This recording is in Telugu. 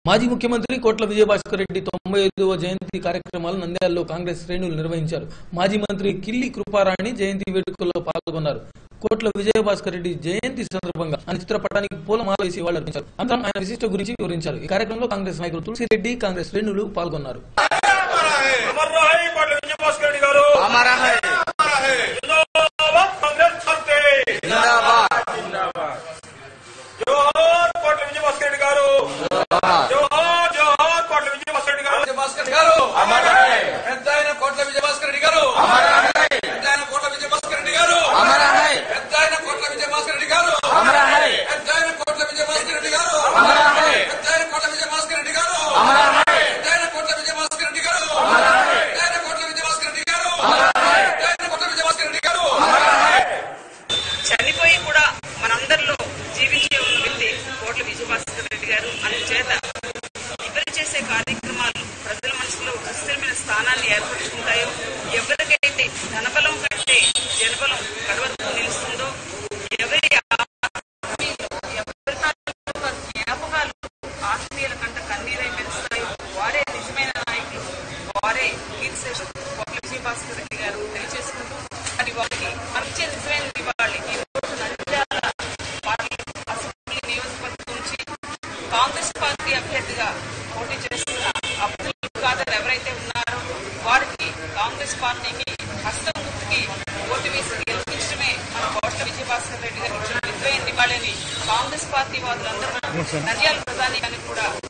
మాజీ ముఖ్యమంత్రి కోట్ల విజయభాస్కర్ రెడ్డి తొంభై ఐదవ జయంతి కార్యక్రమాలు నంద్యాలలో కాంగ్రెస్ శ్రేణులు నిర్వహించారు మాజీ మంత్రి కిల్లి కృపారాణి జయంతి వేడుకల్లో పాల్గొన్నారు కోట్ల విజయభాస్కర్ రెడ్డి జయంతి సందర్భంగా ఆయన చిత్రపటానికి పూలమాల వేసి వాళ్ళు అర్పించారు అనంతరం ఆయన విశిష్ట గురించి వివరించారు ఈ కార్యక్రమంలో కాంగ్రెస్ నాయకులు తులసిరెడ్డి కాంగ్రెస్ శ్రేణులు పాల్గొన్నారు अमर रहे पाटिल विजय भास्कर रेड्डी गारू हमारा है जिंदाबाद कांग्रेस छाते जिंदाबाद जोहार पाटिल विजय भास्कर रेड्डी गारू जोहार जोहार पाटिल विजय भास्कर रेड्डी गारू భాస్కర్ గారు పెద్ద ఆయన కోట్ల విజయభాస్కర్ రెడ్డి గారు పెద్ద ఆయన కోట్ల విజయభాస్కర్ రెడ్డి గారు పెద్ద ఆయన కోట్ల విజయభాస్కర్ రెడ్డి గారు పెద్ద ఆయన కోట్ల విజయభాస్కర్ రెడ్డి గారు పెద్ద ఆయన కోట్ల విజయభాస్కర్ రెడ్డి గారు పెద్ద ఆయన కోట్ల విజయభాస్కర్ రెడ్డి గారు పెద్ద ఆయన కోట్ల విజయభాస్కర్ రెడ్డి గారు పెద్ద ఆయన కోట్ల విజయభాస్కర్ రెడ్డి గారు చనిపోయి కూడా మనందరిలో జీవించే ఉన్న వ్యక్తి కోట్ల విజయభాస్కర్ రెడ్డి గారు అందుచేత ఎవరు చేసే కార్యక్రమాలు ప్రజల మనసులో విస్తరమైన స్థానాన్ని ఏర్పరచుకుంటాయో ఎవరికైతే ధనబలం కంటే జనబలం కడవరకు నిలుస్తుందో ఎవరి ఆత్మీయులు, ఎవరి తాలూకా జ్ఞాపకాలు ఆత్మీయుల కంట కన్నీరై మెరుస్తాయో వారే నిజమైన నాయకులు వారే కీర్తిశేషులు కోట్ల విజయభాస్కర్ రెడ్డి గారు తెలియజేసుకుంటూ అది వారికి మంచి నిజమైన నివాళి ఈ రోజు నంద్యాల పార్లమెంట్ అసెంబ్లీ నియోజకవర్గం నుంచి కాంగ్రెస్ పార్టీ అభ్యర్థిగా పోటీ చేస్తున్న అబ్దుల్ ఖాదర్ ఎవరైతే ఉన్నారో వారికి కాంగ్రెస్ పార్టీకి హస్తం గుర్తుకి ఓటు వేసి గెలిపించడమే మన కోట్ల విజయభాస్కర్ రెడ్డి గారు ఇచ్చిన విలువైన నివాళిని కాంగ్రెస్ పార్టీ వాదులందరూ నంద్యాల ప్రధాని గారికి కూడా